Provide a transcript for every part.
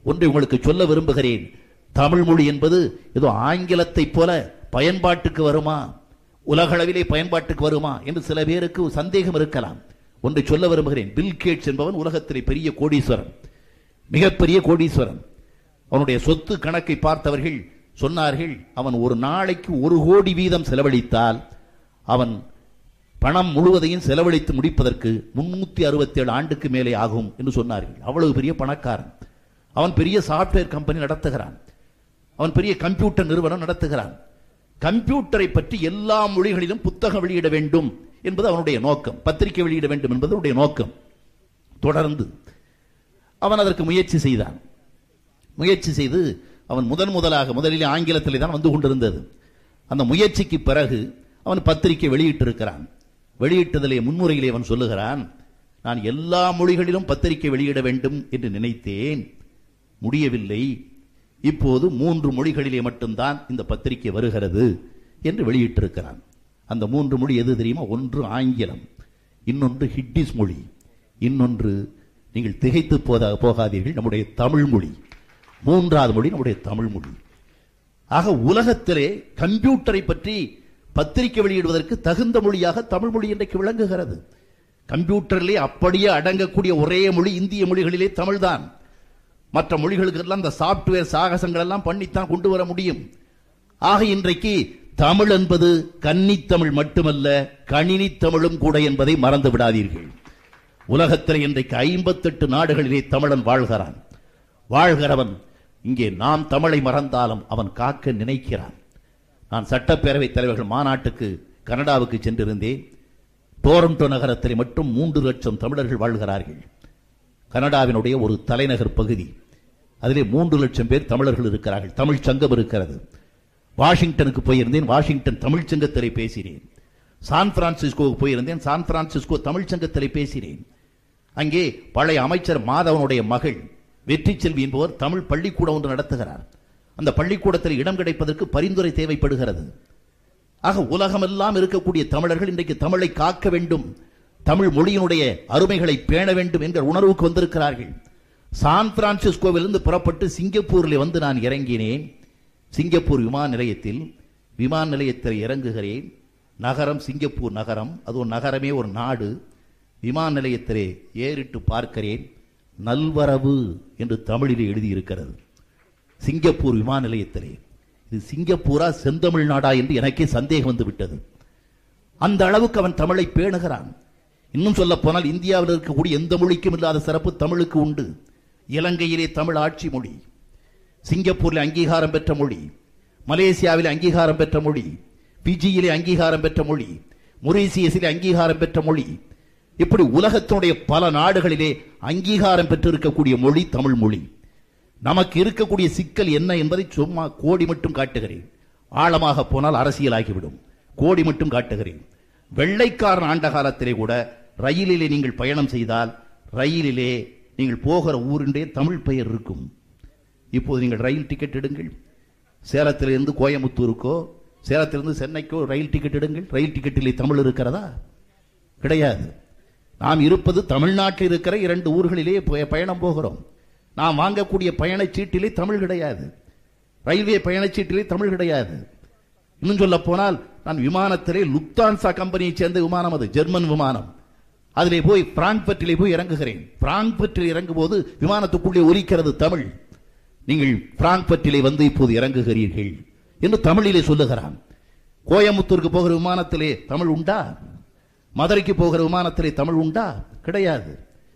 ஒன்றை உங்களுக்கு சொல்ல விரும்புகிறேன் தமிழ் மொழி என்பது ஏதோ ஆங்கிலத்தைப் போல பயன்பாட்டுக்கு வருமா உலகளவிலே பயன்பாட்டுக்கு வருமா என்று சில பேருக்கு சந்தேகம் இருக்கலாம் ஒன்றை சொல்ல விரும்புகிறேன் பில் கேட்ஸ் என்பவன் உலகத்திலே பெரிய கோடீஸ்வரன் மிகப்பெரிய கோடீஸ்வரன் அவனுடைய சொத்து கணக்கை பார்த்தவர்கள் சொன்னார்கள் அவன் ஒரு நாளைக்கு ஒரு கோடி வீதம் செலவழித்தால் அவன் பணம் முழுவதையும் செலவழித்து முடிப்பதற்கு முன்னூத்தி அறுபத்தி ஏழு ஆண்டுக்கு மேலே ஆகும் என்று சொன்னார்கள் அவ்வளவு பெரிய பணக்காரன் அவன் பெரிய சாப்ட்வேர் கம்பெனி நடத்துகிறான் அவன் பெரிய கம்ப்யூட்டர் நிறுவனம் நடத்துகிறான் கம்ப்யூட்டரை பற்றி எல்லா மொழிகளிலும் புத்தகம் வெளியிட வேண்டும் என்பது அவனுடைய நோக்கம் பத்திரிகை வெளியிட வேண்டும் என்பது அவனுடைய நோக்கம் தொடர்ந்து அவன் அதற்கு முயற்சி செய்தான் முயற்சி செய்து அவன் முதன் முதலாக முதலில் ஆங்கிலத்திலே தான் வந்து கொண்டிருந்தது அந்த முயற்சிக்கு பிறகு அவன் பத்திரிகை வெளியிட்டிருக்கிறான் வெளியிட்டதிலே முன்னுரையிலே அவன் சொல்லுகிறான் நான் எல்லா மொழிகளிலும் பத்திரிகை வெளியிட வேண்டும் என்று நினைத்தேன் முடியவில்லை இப்போது மூன்று மொழிகளிலே மட்டும்தான் இந்த பத்திரிகை வருகிறது என்று வெளியிட்டிருக்கிறான் அந்த மூன்று மொழி எது தெரியுமா ஒன்று ஆங்கிலம் இன்னொன்று ஹிட்டிஸ் மொழி இன்னொன்று நீங்கள் திகைத்து போதா போகாதீர்கள் நம்முடைய தமிழ் மொழி மூன்றாவது மொழி நம்முடைய தமிழ் மொழி ஆக உலகத்திலே கம்ப்யூட்டரை பற்றி பத்திரிகை வெளியிடுவதற்கு தகுந்த மொழியாக தமிழ் மொழி இன்றைக்கு விளங்குகிறது கம்ப்யூட்டரிலே அப்படியே அடங்கக்கூடிய ஒரே மொழி இந்திய மொழிகளிலே தமிழ்தான் மற்ற மொழிகளுக்கெல்லாம் இந்த சாப்ட்வேர் சாகசங்கள் எல்லாம் பண்ணித்தான் கொண்டு வர முடியும் ஆக இன்றைக்கு தமிழ் என்பது கன்னித்தமிழ் மட்டுமல்ல கணினி தமிழும் கூட என்பதை மறந்து விடாதீர்கள் உலகத்தில் இன்றைக்கு ஐம்பத்தெட்டு நாடுகளிலே தமிழன் வாழ்கிறான் வாழ்கிறவன் இங்கே நாம் தமிழை மறந்தாலும் அவன் காக்க நினைக்கிறான் நான் சட்டப்பேரவைத் தலைவர்கள் மாநாட்டுக்கு கனடாவுக்கு சென்றிருந்தேன் டோரண்டோ நகரத்திலே மட்டும் மூன்று லட்சம் தமிழர்கள் வாழ்கிறார்கள் கனடாவினுடைய ஒரு தலைநகர் பகுதி அதிலே மூன்று லட்சம் பேர் தமிழர்கள் இருக்கிறார்கள் தமிழ் சங்கம் இருக்கிறது வாஷிங்டனுக்கு போயிருந்தேன் வாஷிங்டன் தமிழ் சங்கத்திலே பேசினேன் சான் பிரான்சிஸ்கோவுக்கு போயிருந்தேன் சான் பிரான்சிஸ்கோ தமிழ் சங்கத்திலே பேசினேன் அங்கே பழைய அமைச்சர் மாதவனுடைய மகள் வெற்றி செல்வி என்பவர் தமிழ் பள்ளிக்கூடம் ஒன்று நடத்துகிறார் அந்த பள்ளிக்கூடத்தில் இடம் கிடைப்பதற்கு பரிந்துரை தேவைப்படுகிறது ஆக உலகமெல்லாம் இருக்கக்கூடிய தமிழர்கள் இன்றைக்கு தமிழை காக்க வேண்டும் தமிழ் மொழியினுடைய அருமைகளை பேண வேண்டும் என்ற உணர்வுக்கு வந்திருக்கிறார்கள் சான் பிரான்சிஸ்கோவிலிருந்து புறப்பட்டு சிங்கப்பூரில் வந்து நான் இறங்கினேன் சிங்கப்பூர் விமான நிலையத்தில் விமான நிலையத்தில் இறங்குகிறேன் நகரம் சிங்கப்பூர் நகரம் அது ஒரு நகரமே ஒரு நாடு விமான நிலையத்திலே ஏறிட்டு பார்க்கிறேன் நல்வரவு என்று தமிழிலே எழுதியிருக்கிறது சிங்கப்பூர் விமான நிலையத்திலே இது சிங்கப்பூரா செந்தமிழ் நாடா என்று எனக்கே சந்தேகம் வந்து விட்டது அந்த அளவுக்கு அவன் தமிழை பேணுகிறான் இன்னும் சொல்ல போனால் இந்தியாவில் இருக்கக்கூடிய எந்த மொழிக்கும் இல்லாத சிறப்பு தமிழுக்கு உண்டு இலங்கையிலே தமிழ் ஆட்சி மொழி சிங்கப்பூரில் அங்கீகாரம் பெற்ற மொழி மலேசியாவில் அங்கீகாரம் பெற்ற மொழி பிஜியிலே அங்கீகாரம் பெற்ற மொழி மொரீசியஸிலே அங்கீகாரம் பெற்ற மொழி இப்படி உலகத்தினுடைய பல நாடுகளிலே அங்கீகாரம் பெற்றிருக்கக்கூடிய மொழி தமிழ் மொழி நமக்கு இருக்கக்கூடிய சிக்கல் என்ன என்பதை சும்மா கோடி மட்டும் காட்டுகிறேன் ஆழமாக போனால் அரசியலாகிவிடும் கோடி மட்டும் காட்டுகிறேன் வெள்ளைக்காரன் ஆண்ட காலத்திலே கூட ரயிலிலே நீங்கள் பயணம் செய்தால் ரயிலிலே நீங்கள் போகிற ஊரின்றே தமிழ் பெயர் இருக்கும் இப்போது நீங்கள் ரயில் டிக்கெட் எடுங்கள் சேலத்திலிருந்து கோயம்புத்தூருக்கோ சேலத்திலிருந்து சென்னைக்கோ ரயில் டிக்கெட் எடுங்கள் ரயில் டிக்கெட்டிலே தமிழ் இருக்கிறதா கிடையாது நாம் இருப்பது தமிழ்நாட்டில் இருக்கிற இரண்டு ஊர்களிலே பய- பயணம் போகிறோம் நாம் வாங்கக்கூடிய பயணச்சீட்டிலே தமிழ் கிடையாது ரயில்வே பயணச்சீட்டிலே தமிழ் கிடையாது இன்னும் சொல்ல போனால் நான் விமானத்திலே லுப்தான்சா கம்பெனியைச் சேர்ந்த விமானம் அது ஜெர்மன் விமானம் அதிலே போய் பிராங்க்பர்ட்டிலே போய் இறங்குகிறேன் பிராங்க்பர்ட்டில் இறங்கும் போது விமானத்துக்குள்ளே ஒலிக்கிறது தமிழ் நீங்கள் பிராங்க்பர்ட்டிலே வந்து இப்போது இறங்குகிறீர்கள் என்று தமிழிலே சொல்லுகிறான் கோயம்புத்தூருக்கு போகிற விமானத்திலே தமிழ் உண்டா மதுரைக்கு போகிற விமானத்திலே தமிழ் உண்டா கிடையாது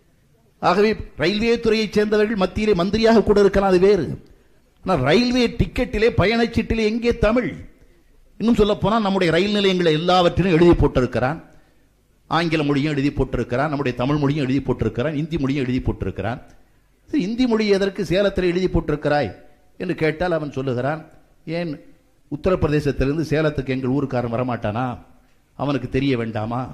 ஆகவே ரயில்வே துறையைச் சேர்ந்தவர்கள் மத்தியிலே மந்திரியாக கூட இருக்கலாம் அது வேறு ஆனால் ரயில்வே டிக்கெட்டிலே பயணச்சீட்டிலே எங்கே தமிழ் இன்னும் சொல்ல போனால் நம்முடைய ரயில் நிலையங்களை எல்லாவற்றிலும் எழுதி போட்டிருக்கிறான் ஆங்கில மொழியும் எழுதி போட்டிருக்கிறான் நம்முடைய தமிழ் மொழியும் எழுதி போட்டிருக்கிறான் இந்தி மொழியும் எழுதி போட்டிருக்கிறான் சரி, இந்தி மொழி எதற்கு சேலத்தில் எழுதி போட்டிருக்கிறாய் என்று கேட்டால் அவன் சொல்லுகிறான் ஏன் உத்தரப்பிரதேசத்திலிருந்து சேலத்துக்கு எங்கள் ஊருக்காரன் வரமாட்டானா அவனுக்கு தெரிய வேண்டாமா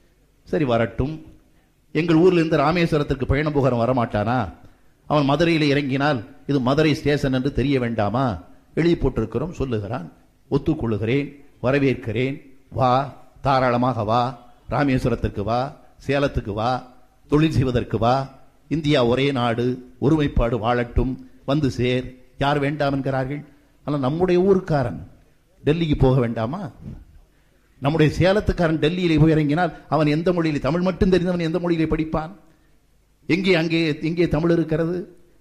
சரி வரட்டும் எங்கள் ஊர்ல இருந்து ராமேஸ்வரத்திற்கு பயணம் போகிறவன் வரமாட்டானா அவன் மதுரையில் இறங்கினால் இது மதுரை ஸ்டேஷன் என்று தெரிய வேண்டாமா எழுதி போட்டிருக்கிறோம் சொல்லுகிறான் ஒத்துக்கொள்ளுகிறேன் வரவேற்கிறேன் வா தாராளமாக வா ராமேஸ்வரத்திற்கு வா சேலத்துக்கு வா தொழில் செய்வதற்கு வா இந்தியா ஒரே நாடு ஒருமைப்பாடு வாழட்டும் வந்து சேர் யார் வேண்டாம் என்கிறார்கள் ஆனால் நம்முடைய ஊருக்காரன் டெல்லிக்கு போக வேண்டாமா நம்முடைய சேலத்துக்காரன் டெல்லியிலே போய் இறங்கினால் அவன் எந்த மொழியிலே தமிழ் மட்டும் தெரிந்தவன் எந்த மொழியிலே படிப்பான் எங்கே அங்கே எங்கே தமிழ் இருக்கிறது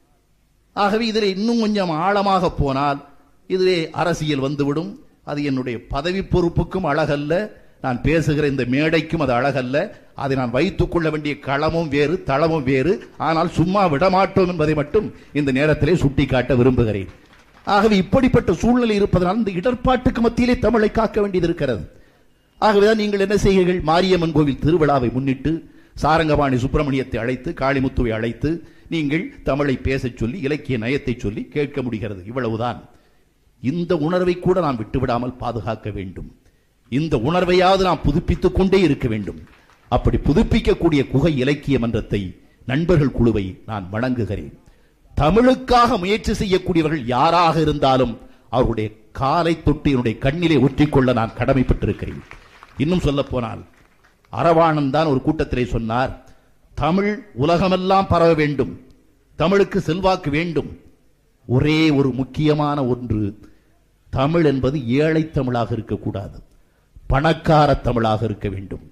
ஆகவே இதில் இன்னும் கொஞ்சம் ஆழமாக போனால் இதிலே அரசியல் வந்துவிடும் அது என்னுடைய பதவி பொறுப்புக்கும் அழகல்ல நான் பேசுகிற இந்த மேடைக்கும் அது அழகல்ல அதை நான் வைத்துக் கொள்ள வேண்டிய களமும் வேறு தளமும் வேறு ஆனால் சும்மா விடமாட்டோம் என்பதை மட்டும் இந்த நேரத்திலே சுட்டிக்காட்ட விரும்புகிறேன் ஆகவே இப்படிப்பட்ட சூழ்நிலை இருப்பதனால் இந்த இடர்பாட்டுக்கு மத்தியிலே தமிழை காக்க வேண்டியது இருக்கிறது ஆகவேதான் நீங்கள் என்ன செய்கிறீர்கள் மாரியம்மன் கோவில் திருவிழாவை முன்னிட்டு சாரங்கபாணி சுப்பிரமணியத்தை அழைத்து காளிமுத்துவை அழைத்து நீங்கள் தமிழை பேசச் சொல்லி இலக்கிய நயத்தை சொல்லி கேட்க முடிகிறது இவ்வளவுதான் இந்த உணர்வை கூட நாம் விட்டுவிடாமல் பாதுகாக்க வேண்டும் இந்த உணர்வையாவது நாம் புதுப்பித்துக் கொண்டே இருக்க வேண்டும் அப்படி புதுப்பிக்கக்கூடிய குகை இலக்கிய மன்றத்தை நண்பர்கள் குழுவை நான் வணங்குகிறேன் தமிழுக்காக முயற்சி செய்யக்கூடியவர்கள் யாராக இருந்தாலும் அவர்களுடைய காலை தொட்டு என்னுடைய கண்ணிலே ஒற்றிக்கொள்ள நான் கடமைப்பட்டிருக்கிறேன் இன்னும் சொல்ல போனால் அரவாணன் தான் ஒரு கூட்டத்திலே சொன்னார் தமிழ் உலகமெல்லாம் பரவ வேண்டும் தமிழுக்கு செல்வாக்கு வேண்டும் ஒரே ஒரு முக்கியமான ஒன்று தமிழ் என்பது ஏழை தமிழாக இருக்கக்கூடாது பணக்கார தமிழாக இருக்க வேண்டும்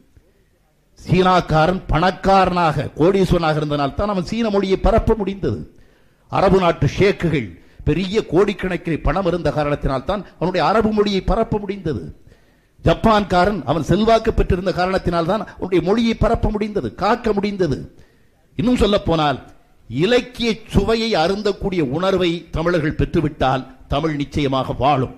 சீனாக்காரன் பணக்காரனாக கோடீஸ்வரனாக இருந்தனால் தான் அவன் சீன மொழியை பரப்ப முடிந்தது அரபு நாட்டு ஷேக்குகள் பெரிய கோடிக்கணக்கில் பணம் இருந்த காரணத்தினால் தான் அவனுடைய அரபு மொழியை பரப்ப முடிந்தது ஜப்பான்காரன் அவன் செல்வாக்கு பெற்றிருந்த காரணத்தினால் தான் அவனுடைய மொழியை பரப்ப முடிந்தது காக்க முடிந்தது இன்னும் சொல்ல போனால் இலக்கிய சுவையை அருந்தக்கூடிய உணர்வை தமிழர்கள் பெற்றுவிட்டால் தமிழ் நிச்சயமாக வாழும்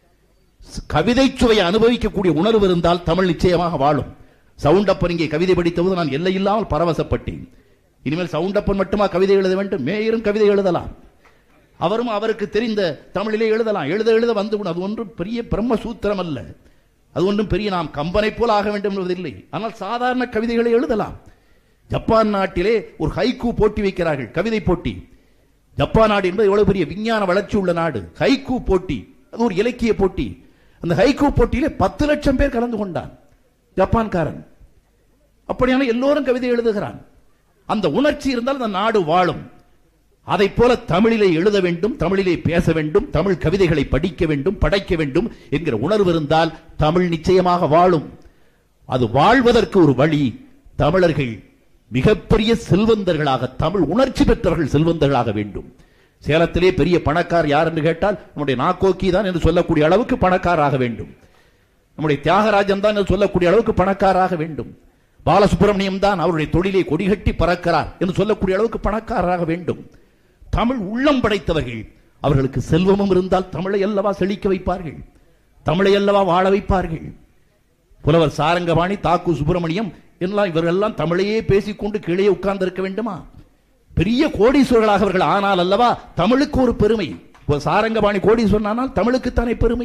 கவிதை சுவையை அனுபவிக்கக்கூடிய உணர்வு இருந்தால் தமிழ் நிச்சயமாக வாழும் சவுண்டப்பன் இங்கே கவிதை படித்தபோது நான் எல்லை இல்லாமல் பரவசப்பட்டேன் இனிமேல் சவுண்டப்பன் மட்டுமா கவிதை எழுத வேண்டும் மேயரும் கவிதை எழுதலாம் அவரும் அவருக்கு தெரிந்த தமிழிலே எழுதலாம் எழுத எழுத வந்துவிடும் அது ஒன்றும் பெரிய பிரம்ம சூத்திரம் அல்ல அது ஒன்றும் பெரிய நாம் கம்பனை போல் ஆக வேண்டும் என்பதில்லை ஆனால் சாதாரண கவிதைகளை எழுதலாம் ஜப்பான் நாட்டிலே ஒரு ஹைக்கூ போட்டி வைக்கிறார்கள் கவிதை போட்டி ஜப்பான் நாடு என்பது எவ்வளவு பெரிய விஞ்ஞான வளர்ச்சி உள்ள நாடு ஹைக்கூ போட்டி அது ஒரு இலக்கிய போட்டி அந்த ஹைக்கூ போட்டியிலே பத்து லட்சம் பேர் கலந்து கொண்டான் ஜப்பான்காரன் அப்படியான எல்லோரும் கவிதை எழுதுகிறான் அந்த உணர்ச்சி இருந்தால் அந்த நாடு வாழும் அதை போல தமிழிலே எழுத வேண்டும் தமிழிலே பேச வேண்டும் தமிழ் கவிதைகளை படிக்க வேண்டும் படைக்க வேண்டும் என்கிற உணர்வு இருந்தால் தமிழ் நிச்சயமாக வாழும் அது வாழ்வதற்கு ஒரு வழி தமிழர்கள் மிகப்பெரிய செல்வந்தர்களாக தமிழ் உணர்ச்சி பெற்றவர்கள் செல்வந்தர்களாக வேண்டும் சேலத்திலே பெரிய பணக்கார் யார் என்று கேட்டால் நம்முடைய நாக்கோக்கி தான் என்று சொல்லக்கூடிய அளவுக்கு பணக்காராக வேண்டும் நம்முடைய தியாகராஜன் தான் என்று சொல்லக்கூடிய அளவுக்கு பணக்காராக வேண்டும் பாலசுப்பிரமணியம் தான் அவருடைய தொழிலை கொடிகட்டி பறக்கிறார் என்று சொல்லக்கூடிய அளவுக்கு பணக்காரராக வேண்டும் தமிழ் உள்ளம் படைத்தவர்கள் அவர்களுக்கு செல்வமும் இருந்தால் தமிழை அல்லவா செழிக்க வைப்பார்கள் தமிழை அல்லவா வாழ வைப்பார்கள் புலவர் சாரங்கபாணி தாக்கு சுப்பிரமணியம் எல்லாம் இவர்களெல்லாம் தமிழையே பேசிக்கொண்டு கீழே உட்கார்ந்து இருக்க வேண்டுமா பெரிய கோடீஸ்வரர்களாக அவர்கள் ஆனால் அல்லவா தமிழுக்கு ஒரு பெருமை இப்போ சாரங்கபாணி கோடீஸ்வரன் ஆனால் தமிழுக்குத்தானே பெருமை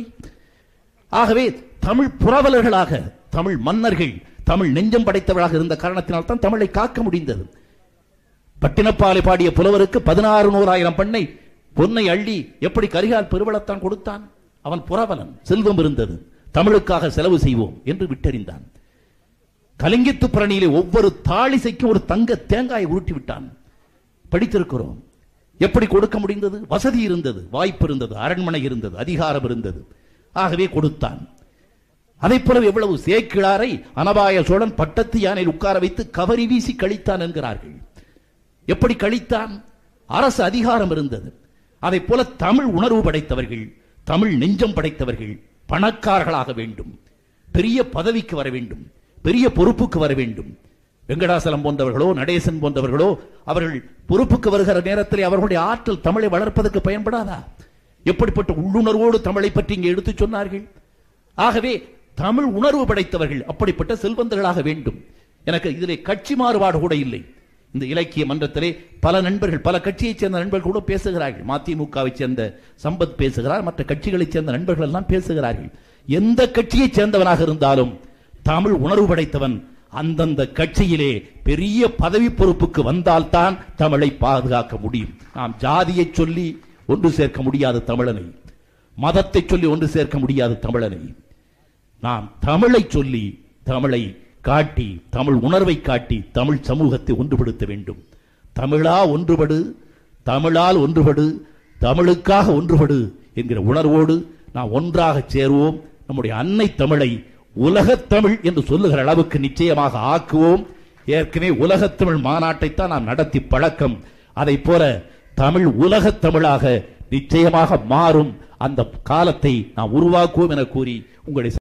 ஆகவே தமிழ் புரவலர்களாக தமிழ் மன்னர்கள் தமிழ் நெஞ்சம் படைத்தவர்களாக இருந்த காரணத்தினால் தான் தமிழை காக்க முடிந்தது பட்டினப்பாலை பாடிய புலவருக்கு பதினாறு நூறாயிரம் பண்ணை பொன்னை அள்ளி எப்படி கரிகால் பெருவளத்தான் கொடுத்தான் அவன் புறவலன் செல்வம் இருந்தது தமிழுக்காக செலவு செய்வோம் என்று விட்டறிந்தான் கலிங்கத்து புரணியிலே ஒவ்வொரு தாளிசைக்கும் ஒரு தங்க தேங்காயை உருட்டி விட்டான் படித்திருக்கிறோம் எப்படி கொடுக்க முடிந்தது வசதி இருந்தது வாய்ப்பு இருந்தது அரண்மனை இருந்தது அதிகாரம் இருந்தது ஆகவே கொடுத்தான் அதை போல எவ்வளவு சேக்கிழாரை அனபாய சோழன் பட்டத்து யானையில் உட்கார வைத்து கவரி வீசி கழித்தான் என்கிறார்கள் எப்படி கழித்தான் அரசு அதிகாரம் இருந்தது அதை போல தமிழ் உணர்வு படைத்தவர்கள் தமிழ் நெஞ்சம் படைத்தவர்கள் பணக்காரர்களாக வேண்டும் பெரிய பதவிக்கு வர வேண்டும் பெரிய பொறுப்புக்கு வர வேண்டும் வெங்கடாசலம் போன்றவர்களோ நடேசன் போன்றவர்களோ அவர்கள் பொறுப்புக்கு வருகிற நேரத்தில் அவர்களுடைய ஆற்றல் தமிழை வளர்ப்பதற்கு பயன்படாதா எப்படிப்பட்ட உள்ளுணர்வோடு தமிழை பற்றி இங்கே எடுத்து சொன்னார்கள் ஆகவே தமிழ் உணர்வு படைத்தவர்கள் அப்படிப்பட்ட செல்வந்தர்களாக வேண்டும் எனக்கு இதிலே கட்சி மாறுபாடு கூட இல்லை இந்த இலக்கிய மன்றத்திலே பல நண்பர்கள் பல கட்சியைச் சேர்ந்த நண்பர்கள் கூட பேசுகிறார்கள் மதிமுகவை சேர்ந்த சம்பத் பேசுகிறார் மற்ற கட்சிகளைச் சேர்ந்த நண்பர்கள் எல்லாம் பேசுகிறார்கள் எந்த கட்சியைச் சேர்ந்தவனாக இருந்தாலும் தமிழ் உணர்வு படைத்தவன் அந்தந்த கட்சியிலே பெரிய பதவி பொறுப்புக்கு வந்தால்தான் தமிழை பாதுகாக்க முடியும் நாம் ஜாதியை சொல்லி ஒன்று சேர்க்க முடியாது தமிழனை மதத்தை சொல்லி ஒன்று சேர்க்க முடியாது தமிழனை நாம் தமிழை சொல்லி தமிழை காட்டி தமிழ் உணர்வை காட்டி தமிழ் சமூகத்தை ஒன்றுபடுத்த வேண்டும் தமிழா ஒன்றுபடு தமிழால் ஒன்றுபடு தமிழுக்காக ஒன்றுபடு என்கிற உணர்வோடு நாம் ஒன்றாக சேருவோம் நம்முடைய அன்னை தமிழை உலகத் தமிழ் என்று சொல்லுகிற அளவுக்கு நிச்சயமாக ஆக்குவோம் ஏற்கனவே உலகத் தமிழ் மாநாட்டைத்தான் நாம் நடத்தி பழக்கம் அதை போல தமிழ் உலகத் தமிழாக நிச்சயமாக மாறும் அந்த காலத்தை நாம் உருவாக்குவோம் என கூறி உங்களை